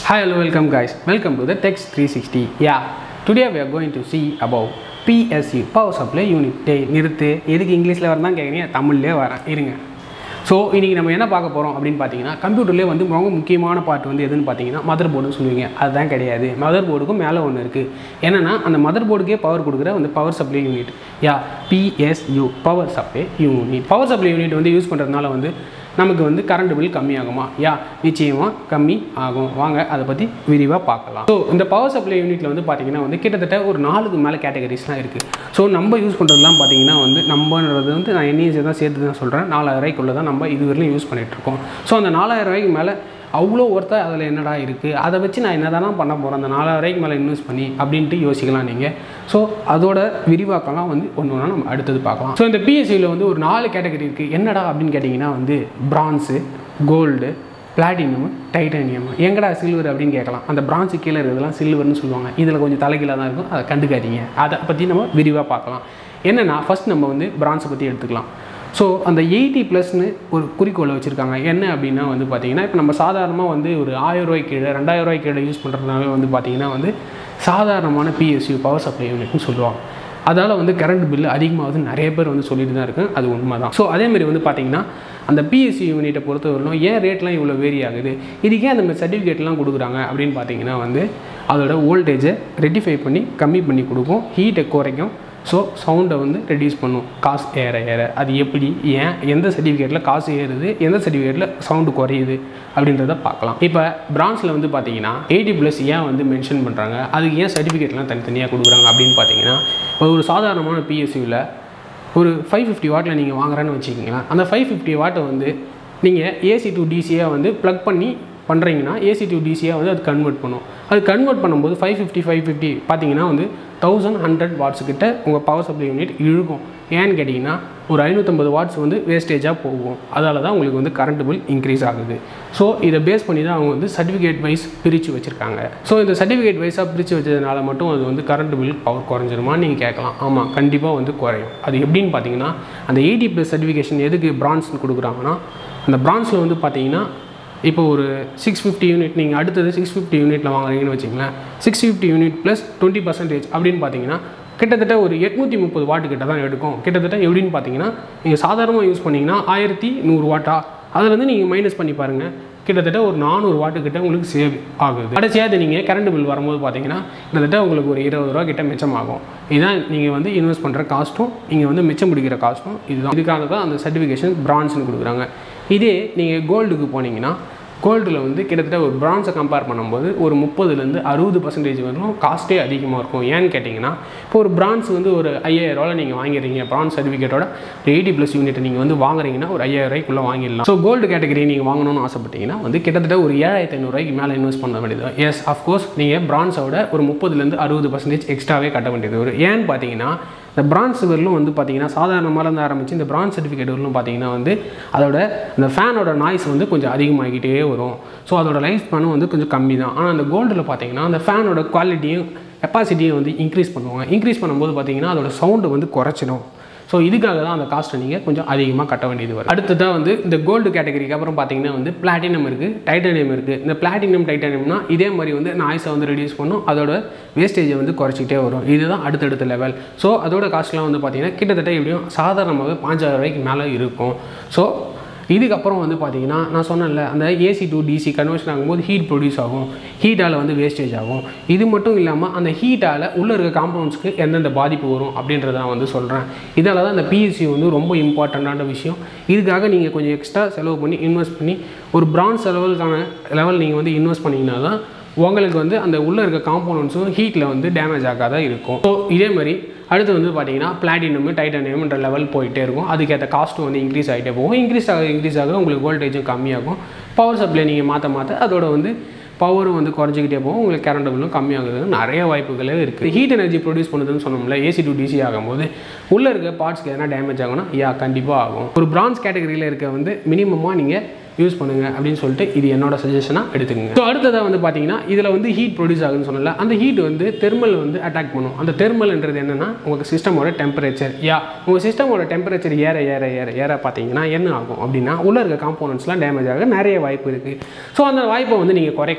Hi, hello, welcome guys. Welcome to the Text 360. Yeah, today we are going to see about PSU, Power Supply Unit. டேய் நிறுத்து எதுக்கு இங்கிலீஷில் வரதான் கேட்குறீங்க தமிழ்லேயே வரேன் இருங்க ஸோ இன்றைக்கி நம்ம என்ன பார்க்க போகிறோம் அப்படின்னு பார்த்தீங்கன்னா கம்ப்யூட்டர்லேயே வந்து ரொம்ப முக்கியமான பார்ட் வந்து எதுன்னு பார்த்தீங்கன்னா மதர் போர்டுன்னு சொல்லுவீங்க அதுதான் கிடையாது மதர் போர்டுக்கும் மேலே ஒன்று இருக்குது என்னென்னா அந்த மதர் போர்டுக்கே பவர் கொடுக்குற வந்து பவர் சப்ளை யூனிட் யா PSU power supply unit power supply unit வந்து யூஸ் பண்ணுறதுனால வந்து நமக்கு வந்து கரண்ட் பில் கம்மியாகுமா யா நிச்சயமாக கம்மி ஆகும் வாங்க அதை பற்றி விரிவாக பார்க்கலாம் ஸோ இந்த பவர் சப்ளை யூனிட்டில் வந்து பார்த்தீங்கன்னா வந்து கிட்டத்தட்ட ஒரு நாலுக்கு மேலே கேட்டகரிஸ்லாம் இருக்குது ஸோ நம்ம யூஸ் பண்ணுறதுலாம் பார்த்தீங்கன்னா வந்து நம்மன்றது வந்து நான் என்இஎஸ்சி தான் சேர்த்து தான் சொல்கிறேன் நாலாயிரம் ரூபாய்க்குள்ளே தான் நம்ம இதுவரையிலும் யூஸ் பண்ணிகிட்ருக்கோம் ஸோ அந்த நாலாயிரம் ரூபாய்க்கு மேலே அவ்வளோ ஒருத்தர் அதில் என்னடா இருக்குது அதை வச்சு நான் என்ன தானே பண்ண போகிறேன் அந்த நாலாயிரம் ரூபாய்க்கு மேலே இன்வெஸ்ட் பண்ணி அப்படின்ட்டு யோசிக்கலாம் நீங்கள் ஸோ அதோட விரிவாக்கம்லாம் வந்து ஒன்று ஒன்றா நம்ம அடுத்தது பார்க்கலாம் ஸோ இந்த பிஎஸ்சியில் வந்து ஒரு நாலு கேட்டகரி இருக்குது என்னடா அப்படின்னு கேட்டிங்கன்னா வந்து பிரான்ஸு கோல்டு பிளாட்டினம் டைட்டானியம் எங்கடா சில்வர் அப்படின்னு கேட்கலாம் அந்த பிரான்ஸு கீழே இருக்கிறதுலாம் சில்வர்னு சொல்லுவாங்க இதில் கொஞ்சம் தலைகீழாக தான் இருக்கும் அதை கண்டுக்காதீங்க அதை பற்றி நம்ம விரிவாக பார்க்கலாம் என்னென்னா ஃபஸ்ட் நம்ம வந்து பிரான்ஸை பற்றி எடுத்துக்கலாம் ஸோ அந்த எயிட்டி ப்ளஸ்னு ஒரு குறிக்கோளை வச்சுருக்காங்க என்ன அப்படின்னா வந்து பார்த்திங்கன்னா இப்போ நம்ம சாதாரணமாக வந்து ஒரு ஆயிரம் ரூபாய்க்கு கீழே ரெண்டாயிரம் ரூபாய்க்கு கீழே யூஸ் பண்ணுறதுனால வந்து பார்த்திங்கன்னா வந்து சாதாரணமான பிஎஸ்யூ பவர் சப்ளை யூனிட்னு சொல்லுவாங்க அதால் வந்து கரண்ட் பில்லு அதிகமாகுது நிறைய பேர் வந்து சொல்லிட்டு தான் இருக்கு அது உண்மை தான் ஸோ அதேமாதிரி வந்து பார்த்திங்கன்னா அந்த பிஎஸ்சி யூனிட்டை பொறுத்தவரையிலும் ஏன் ரேட்லாம் இவ்வளோ வேரி ஆகுது இதுக்கே அந்த மாதிரி சர்டிஃபிகேட்லாம் கொடுக்குறாங்க அப்படின்னு பார்த்தீங்கன்னா வந்து அதோட வோல்டேஜை ரெட்டிஃபை பண்ணி கம்மி பண்ணி கொடுக்கும் ஹீட்டை குறைக்கும் ஸோ சவுண்டை வந்து ரெடியூஸ் பண்ணும் காசு ஏற ஏற அது எப்படி ஏன் எந்த சர்டிஃபிகேட்டில் காசு ஏறுது எந்த சர்டிஃபிகேட்டில் சவுண்டு குறையுது அப்படின்றத பார்க்கலாம் இப்போ பிரான்ஸில் வந்து பார்த்தீங்கன்னா எயிட்டி ப்ளஸ் ஏன் வந்து மென்ஷன் பண்ணுறாங்க அதுக்கு ஏன் சர்டிஃபிகேட்லாம் தனித்தனியாக கொடுக்குறாங்க அப்படின்னு பார்த்தீங்கன்னா இப்போ ஒரு சாதாரணமான பிஎஸ்சியில் ஒரு ஃபைவ் ஃபிஃப்டி வாட்டில் நீங்கள் வாங்குறேன்னு வச்சுக்கிங்களேன் அந்த ஃபைவ் ஃபிஃப்டி வாட்டை வந்து நீங்கள் ஏசி டு டிசியாக வந்து ப்ளக் பண்ணி பண்ணுறீங்கன்னா ஏசி டு டிசியாக வந்து அது கன்வெர்ட் பண்ணும் அது கன்வெர்ட் பண்ணும்போது ஃபைவ் ஃபிஃப்டி ஃபைவ் ஃபிஃப்டி பார்த்தீங்கன்னா வந்து தௌசண்ட் ஹண்ட்ரட் வாட்ஸ் கிட்ட உங்கள் பவர் சப்ளை யூனிட் இழுக்கும் ஏன்னு கேட்டிங்கன்னா ஒரு ஐநூற்றம்பது வாட்ஸ் வந்து வேஸ்டேஜாக போகும் அதால் தான் உங்களுக்கு வந்து கரண்ட் பில் இன்க்ரீஸ் ஆகுது ஸோ இதை பேஸ் பண்ணி தான் அவங்க வந்து சர்டிஃபிகேட் வைஸ் பிரித்து வச்சுருக்காங்க ஸோ இந்த சர்டிஃபிகேட் வைஸாக பிரித்து வச்சதுனால மட்டும் அது வந்து கரண்ட் பில் பவர் குறைஞ்சிருமா நீங்கள் கேட்கலாம் ஆமாம் கண்டிப்பாக வந்து குறையும் அது எப்படின்னு பார்த்தீங்கன்னா அந்த எயிட்டி ப்ளஸ் சர்டிஃபிகேஷன் எதுக்கு பிரான்ஸ்னு கொடுக்குறாங்கன்னா அந்த பிரான்ஸில் வந்து பார்த்தீங்கன்னா இப்போ ஒரு சிக்ஸ் ஃபிஃப்டி யூனிட் நீங்கள் அடுத்தது சிக்ஸ் ஃபிஃப்டி யூனிட்டில் வாங்குறீங்கன்னு வச்சிங்களேன் six fifty unit plus twenty percentage அப்படின்னு பார்த்தீங்கன்னா கிட்டத்தட்ட ஒரு எட்நூற்றி முப்பது வாட்டு கிட்ட தான் எடுக்கும் கிட்டத்தட்ட எப்படின்னு பார்த்தீங்கன்னா நீங்கள் சாதாரணமாக யூஸ் பண்ணிங்கன்னா ஆயிரத்தி நூறு வாட்டா அதுலேருந்து நீங்கள் மைனஸ் பண்ணி பாருங்கள் கிட்டத்தட்ட ஒரு நானூறு வாட்டு கிட்ட உங்களுக்கு சேவ் ஆகுது கடைசியாக அது நீங்கள் கரண்ட் பில் வரும்போது பார்த்தீங்கன்னா கிட்டத்தட்ட உங்களுக்கு ஒரு இருபது ரூபா கிட்ட மிச்சமாகும் இதுதான் நீங்கள் வந்து இன்வெஸ்ட் பண்ணுற காஸ்ட்டும் நீங்கள் வந்து மிச்சம் பிடிக்கிற காஸ்ட்டும் இதுதான் இதுக்காக தான் அந்த சர்டிஃபிகேஷன் பிரான்ஸ்னு கொடுக்குறாங்க இதே நீங்கள் கோல்டுக்கு போனீங்கன்னா கோல்டில் வந்து கிட்டத்தட்ட ஒரு பிரான்ஸை கம்பேர் பண்ணும்போது ஒரு முப்பதுலேருந்து அறுபது பர்சன்டேஜ் வரலும் காஸ்ட்டே அதிகமாக இருக்கும் ஏன்னு கேட்டிங்கன்னா இப்போ ஒரு பிரான்ஸ் வந்து ஒரு ஐயாயிரரூவாவில் நீங்கள் வாங்கிடுறீங்க பிரான்ஸ் சர்டிஃபிகேட்டோட ஒரு எயிட்டி ப்ளஸ் யூனிட் நீங்கள் வந்து வாங்குறீங்கன்னா ஒரு ஐயாயிரரூவாய்க்குள்ளே வாங்கிடலாம் ஸோ கோல்டு கேட்டகரி நீங்கள் வாங்கணும்னு ஆசைப்பட்டீங்கன்னா வந்து கிட்டத்தட்ட ஒரு ஏழாயிரத்தி ஐநூறுரூவாய்க்கு மேலே இன்வெஸ்ட் பண்ண வேண்டியது எஸ் அஃப்கோர்ஸ் நீங்கள் பிரான்ஸோட ஒரு முப்பதுலேருந்து அறுபது பர்சன்டேஜ் எக்ஸ்ட்ராவே கட்ட வேண்டியது வரும் ஏன்னு பார்த்தீங்கன்னா இந்த பிரான்ஸ் வரலும் வந்து பார்த்தீங்கன்னா சாதாரணமாலேருந்து ஆரம்பித்து இந்த பிரான்ஸ் சர்டிஃபிகேட் வரலும் பார்த்தீங்கன்னா வந்து அதோட அந்த ஃபேனோட நாய்ஸ் வந்து கொஞ்சம் அதிகமாகிக்கிட்டே வரும் ஸோ அதோட லைஃப் ஸ்பேனும் வந்து கொஞ்சம் கம்மி தான் ஆனால் அந்த கோல்டில் பார்த்தீங்கன்னா அந்த ஃபேனோட குவாலிட்டியும் கெப்பாசிட்டியும் வந்து இன்க்ரீஸ் பண்ணுவாங்க இன்க்ரீஸ் பண்ணும்போது பார்த்தீங்கன்னா அதோட சவுண்டு வந்து குறைச்சிடும் ஸோ இதுக்காக தான் அந்த காஸ்ட்டை நீங்கள் கொஞ்சம் அதிகமாக கட்ட வேண்டியது வரும் அடுத்ததாக வந்து இந்த கோல்டு கேட்டகரிக்கு அப்புறம் பார்த்தீங்கன்னா வந்து பிளாட்டினம் இருக்குது டைட்டானியம் இருக்குது இந்த பிளாட்டினம் டைட்டானியம்னா இதே மாதிரி வந்து நாய்ஸை வந்து ரெடியூஸ் பண்ணும் அதோட வேஸ்டேஜை வந்து குறைச்சிக்கிட்டே வரும் இதுதான் அடுத்தடுத்த லெவல் ஸோ அதோட காஸ்ட்லாம் வந்து பார்த்தீங்கன்னா கிட்டத்தட்ட எப்படியும் சாதாரணமாகவே பாஞ்சாயிரம் ரூபாய்க்கு மேலே இருக்கும் ஸோ இதுக்கப்புறம் வந்து பார்த்தீங்கன்னா நான் சொன்னேன்ல அந்த ஏசி டு டிசி கன்வர்ஷன் ஆகும்போது ஹீட் ப்ரொடியூஸ் ஆகும் ஹீட்டால் வந்து வேஸ்டேஜ் ஆகும் இது மட்டும் இல்லாமல் அந்த ஹீட்டால் உள்ளே இருக்க காம்பவுண்ட்ஸ்க்கு எந்தெந்த பாதிப்பு வரும் அப்படின்றத நான் வந்து சொல்கிறேன் இதால் தான் அந்த பிஎஸ்சி வந்து ரொம்ப இம்பார்ட்டண்ட்டான விஷயம் இதுக்காக நீங்கள் கொஞ்சம் எக்ஸ்ட்ரா செலவு பண்ணி இன்வெஸ்ட் பண்ணி ஒரு பிரான்ஸ் லெவலுக்கான லெவல் நீங்கள் வந்து இன்வெஸ்ட் பண்ணிங்கன்னா தான் உங்களுக்கு வந்து அந்த உள்ளே இருக்க காம்போனன்ட்ஸும் ஹீட்டில் வந்து டேமேஜ் ஆகாத இருக்கும் ஸோ இதே மாதிரி அடுத்து வந்து பார்த்தீங்கன்னா பிளாட்டினம் டைட்டானியம்ன்ற லெவல் போயிட்டே இருக்கும் அதுக்கேற்ற காஸ்ட்டும் வந்து இன்க்ரீஸ் ஆகிட்டே போகும் இன்க்ரீஸ் ஆக இன்க்ரீஸ் ஆக உங்களுக்கு வோல்டேஜும் கம்மியாகும் பவர் சப்ளை நீங்கள் மாற்ற மாற்ற அதோட வந்து பவரும் வந்து குறைஞ்சிக்கிட்டே போகும் உங்களுக்கு கரண்ட் பில்லும் கம்மியாகுதுன்னு நிறைய வாய்ப்புகளே இருக்குது ஹீட் எனர்ஜி ப்ரொடியூஸ் பண்ணுதுன்னு சொன்னோம்ல ஏசி டு டிசி ஆகும்போது உள்ளே இருக்க பார்ட்ஸ்க்கு எதனா டேமேஜ் ஆகும்னா யா கண்டிப்பாக ஆகும் ஒரு பிரான்ஸ் கேட்டகரியில் இருக்க வந்து மினிமமாக நீங்கள் யூஸ் பண்ணுங்கள் அப்படின்னு சொல்லிட்டு இது என்னோட சஜஷனாக எடுத்துக்கங்க ஸோ அடுத்ததாக வந்து பார்த்தீங்கன்னா இதில் வந்து ஹீட் ப்ரொடியூஸ் ஆகுதுன்னு சொன்னல அந்த ஹீட் வந்து தெர்மல் வந்து அட்டாக் பண்ணும் அந்த தெர்மல்ன்றது என்னென்னா உங்கள் சிஸ்டமோட டெம்பரேச்சர் யா உங்கள் சிஸ்டமோட டெம்பரேச்சர் ஏற ஏற ஏற ஏற பார்த்தீங்கன்னா என்ன ஆகும் அப்படின்னா உள்ள இருக்க காம்போனன்ட்ஸ்லாம் டேமேஜ் ஆக நிறைய வாய்ப்பு இருக்குது ஸோ அந்த வாய்ப்பை வந்து நீங்கள் குறைக்கணும்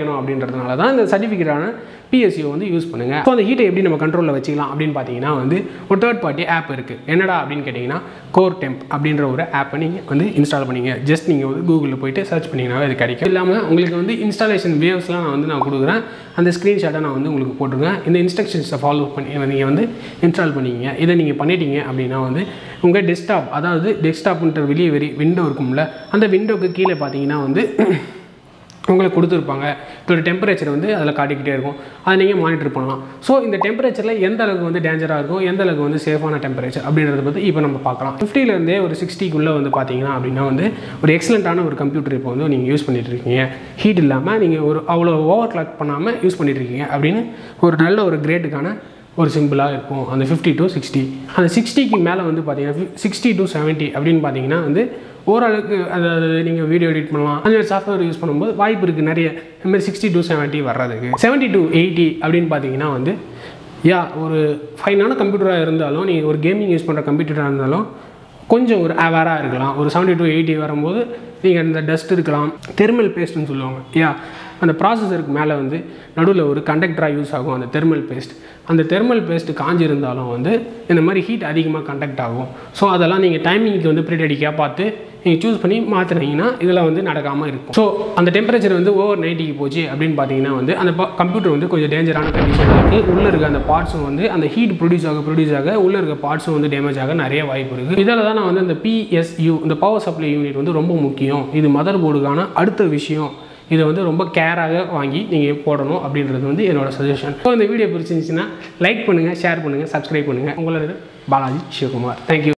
கிடைக்கணும் அப்படின்றதுனால தான் இந்த சர்டிஃபிகேட்டான பிஎஸ்சிஓ வந்து யூஸ் பண்ணுங்கள் ஸோ அந்த ஹீட்டை எப்படி நம்ம கண்ட்ரோலில் வச்சுக்கலாம் அப்படின்னு பார்த்தீங்கன்னா வந்து ஒரு தேர்ட் பார்ட்டி ஆப் இருக்குது என்னடா அப்படின்னு கேட்டிங்கன்னா கோர் டெம்ப் அப்படின்ற ஒரு ஆப்பை நீங்கள் வந்து இன்ஸ்டால் பண்ணிங்க ஜஸ்ட் நீங்கள் வந்து கூகுளில் போயிட்டு சர்ச் பண்ணிங்கனாவே அது கிடைக்கும் இல்லாமல் உங்களுக்கு வந்து இன்ஸ்டாலேஷன் வேவ்ஸ்லாம் நான் வந்து நான் கொடுக்குறேன் அந்த ஸ்க்ரீன்ஷாட்டை நான் வந்து உங்களுக்கு போட்டிருக்கேன் இந்த இன்ஸ்ட்ரக்ஷன்ஸை ஃபாலோ பண்ணி நீங்கள் வந்து இன்ஸ்டால் பண்ணிங்க இதை நீங்கள் பண்ணிட்டீங்க அப்படின்னா வந்து உங்கள் டெஸ்க்டாப் அதாவது டெஸ்க்டாப்ன்ற வெளியே வெறி விண்டோ இருக்கும்ல அந்த விண்டோக்கு கீழே பார்த்தீங்கன்னா வந்து உங்களுக்கு கொடுத்துருப்பாங்க இதோட டெம்பரேச்சர் வந்து அதில் காட்டிக்கிட்டே இருக்கும் அதை நீங்கள் மானிட்டர் பண்ணலாம் ஸோ இந்த டெம்பரேச்சரில் எந்த அளவுக்கு வந்து டேஞ்சராக இருக்கும் எந்த அளவுக்கு வந்து சேஃபான டெம்பரேச்சர் அப்படின்றத பற்றி இப்போ நம்ம பார்க்கலாம் ஃபிஃப்டிலேருந்தே ஒரு சிக்ஸ்டிக்குள்ளே வந்து பார்த்தீங்கன்னா அப்படின்னா வந்து ஒரு எக்ஸலண்ட்டான ஒரு கம்ப்யூட்டர் இப்போ வந்து நீங்கள் யூஸ் பண்ணிட்டு இருக்கீங்க ஹீட் இல்லாமல் நீங்கள் ஒரு அவ்வளோ ஓவர் கிளாக் பண்ணாமல் யூஸ் பண்ணிட்டு இருக்கீங்க அப்படின்னு ஒரு நல்ல ஒரு கிரேட்டுக்கான ஒரு சிம்பிளாக இருக்கும் அந்த ஃபிஃப்டி டு சிக்ஸ்டி அந்த சிக்ஸ்டிக்கு மேலே வந்து பார்த்தீங்கன்னா சிக்ஸ்டி டு செவன்ட்டி அப்படின்னு பார்த்தீங்கன்னா வந்து ஓரளவுக்கு அதாவது நீங்கள் வீடியோ எடிட் பண்ணலாம் அந்த மாதிரி சாஃப்ட்வேர் யூஸ் பண்ணும்போது வாய்ப்பு இருக்குது நிறைய இந்த மாதிரி சிக்ஸ்டி டு செவன்ட்டி வர்றதுக்கு செவன்ட்டி டு எயிட்டி அப்படின்னு பார்த்தீங்கன்னா வந்து யா ஒரு ஃபைனான கம்ப்யூட்டராக இருந்தாலும் நீங்கள் ஒரு கேமிங் யூஸ் பண்ணுற கம்ப்யூட்டராக இருந்தாலும் கொஞ்சம் ஒரு அவேராக இருக்கலாம் ஒரு செவன்ட்டி டு எயிட்டி வரும்போது நீங்கள் இந்த டஸ்ட் இருக்கலாம் தெர்மல் பேஸ்ட்னு சொல்லுவாங்க யா அந்த ப்ராசஸருக்கு மேலே வந்து நடுவில் ஒரு கண்டக்டராக யூஸ் ஆகும் அந்த தெர்மல் பேஸ்ட் அந்த தெர்மல் பேஸ்ட் காஞ்சிருந்தாலும் வந்து இந்த மாதிரி ஹீட் அதிகமாக கண்டக்ட் ஆகும் ஸோ அதெல்லாம் நீங்கள் டைமிங்க்கு வந்து ப்ரீடடிக்காக பார்த்து நீங்கள் சூஸ் பண்ணி மாற்றினீங்கன்னா இதெல்லாம் வந்து நடக்காமல் இருக்கும் ஸோ அந்த டெம்பரேச்சர் வந்து ஓவர் நைன்ட்டிக்கு போச்சு அப்படின்னு பார்த்தீங்கன்னா வந்து அந்த கம்ப்யூட்டர் வந்து கொஞ்சம் டேஞ்சரான கண்டிஷன் இருக்குது உள்ளே இருக்க அந்த பார்ட்ஸும் வந்து அந்த ஹீட் ப்ரொடியூஸ் ஆக ப்ரொடியூஸ் ஆக உள்ளே இருக்க பார்ட்ஸும் வந்து டேமேஜ் ஆக நிறைய வாய்ப்பு இருக்குது இதில் தான் நான் வந்து இந்த பிஎஸ்யூ இந்த பவர் சப்ளை யூனிட் வந்து ரொம்ப முக்கியம் இது மதர் போர்டுக்கான அடுத்த விஷயம் இதை வந்து ரொம்ப கேராக வாங்கி நீங்கள் போடணும் அப்படின்றது வந்து என்னோட சஜஷன் ஸோ இந்த வீடியோ பிடிச்சிருந்துச்சுன்னா லைக் பண்ணுங்கள் ஷேர் பண்ணுங்கள் சப்ஸ்கிரைப் பண்ணுங்கள் உங்களோட பாலாஜி சிவகுமார் தேங்க்யூ